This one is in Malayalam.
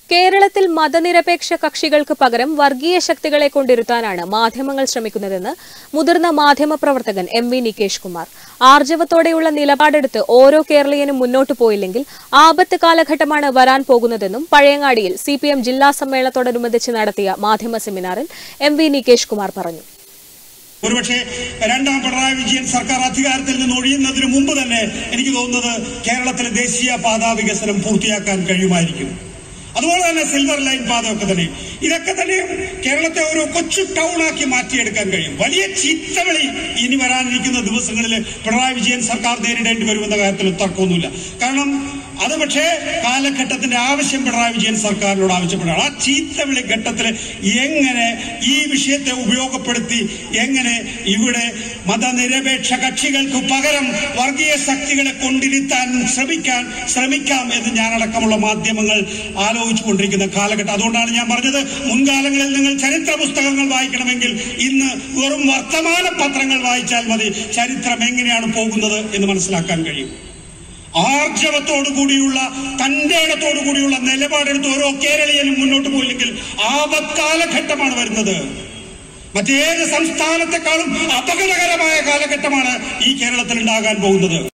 കേരളത്തിൽ മതനിരപേക്ഷ കക്ഷികൾക്ക് പകരം വർഗീയ ശക്തികളെ കൊണ്ടിരുത്താനാണ് മാധ്യമങ്ങൾ ശ്രമിക്കുന്നതെന്ന് മുതിർന്ന മാധ്യമപ്രവർത്തകൻ എം വി നികേഷ് കുമാർ ആർജവത്തോടെയുള്ള നിലപാടെടുത്ത് ഓരോ കേരളീയനും മുന്നോട്ടു പോയില്ലെങ്കിൽ ആപത്ത് കാലഘട്ടമാണ് വരാൻ പോകുന്നതെന്നും പഴയങ്ങാടിയിൽ സി പി എം ജില്ലാ സമ്മേളനത്തോടനുബന്ധിച്ച് നടത്തിയ മാധ്യമ സെമിനാറിൽ എം വി നികേഷ് കുമാർ പറഞ്ഞു ഒരുപക്ഷെ രണ്ടാം പിണറായി വിജയൻ സർക്കാർ അധികാരത്തിൽ നിന്ന് ഒഴിയുന്നതിന് മുമ്പ് തന്നെ എനിക്ക് തോന്നുന്നത് കേരളത്തിലെ ദേശീയ പാതാ വികസനം പൂർത്തിയാക്കാൻ കഴിയുമായിരിക്കും അതുപോലെ തന്നെ സിൽവർ ലൈൻ പാതയൊക്കെ തന്നെ ഇതൊക്കെ തന്നെ കേരളത്തെ ഒരു കൊച്ചു ടൗൺ ആക്കി മാറ്റിയെടുക്കാൻ കഴിയും വലിയ ചീത്തവിളി ഇനി വരാനിരിക്കുന്ന ദിവസങ്ങളിൽ പിണറായി വിജയൻ സർക്കാർ നേരിടേണ്ടി വരുമെന്ന കാര്യത്തിൽ തർക്കമൊന്നുമില്ല കാരണം അത് പക്ഷേ കാലഘട്ടത്തിന്റെ ആവശ്യം പിണറായി വിജയൻ സർക്കാരിനോട് ആവശ്യപ്പെടുകയാണ് ആ ചീത്തവിളി ഘട്ടത്തിൽ എങ്ങനെ ഈ വിഷയത്തെ ഉപയോഗപ്പെടുത്തി എങ്ങനെ ഇവിടെ മതനിരപേക്ഷ കക്ഷികൾക്ക് പകരം വർഗീയ ശക്തികളെ കൊണ്ടിരുത്താൻ ശ്രമിക്കാൻ ശ്രമിക്കാം എന്ന് ഞാനടക്കമുള്ള മാധ്യമങ്ങൾ ആലോചിച്ചു കൊണ്ടിരിക്കുന്ന കാലഘട്ടം അതുകൊണ്ടാണ് ഞാൻ പറഞ്ഞത് മുൻകാലങ്ങളിൽ നിങ്ങൾ ചരിത്ര പുസ്തകങ്ങൾ വായിക്കണമെങ്കിൽ ഇന്ന് വെറും വർത്തമാന പത്രങ്ങൾ വായിച്ചാൽ മതി ചരിത്രം എങ്ങനെയാണ് പോകുന്നത് എന്ന് മനസ്സിലാക്കാൻ കഴിയും ആർജവത്തോടു കൂടിയുള്ള തന്റെ ഇടത്തോടു കൂടിയുള്ള നിലപാടെടുത്ത് ഓരോ കേരളീയനും മുന്നോട്ട് പോയില്ലെങ്കിൽ ആപത്കാലഘട്ടമാണ് വരുന്നത് മറ്റേത് സംസ്ഥാനത്തെക്കാളും അപകടകരമായ കാലഘട്ടമാണ് ഈ കേരളത്തിൽ ഉണ്ടാകാൻ പോകുന്നത്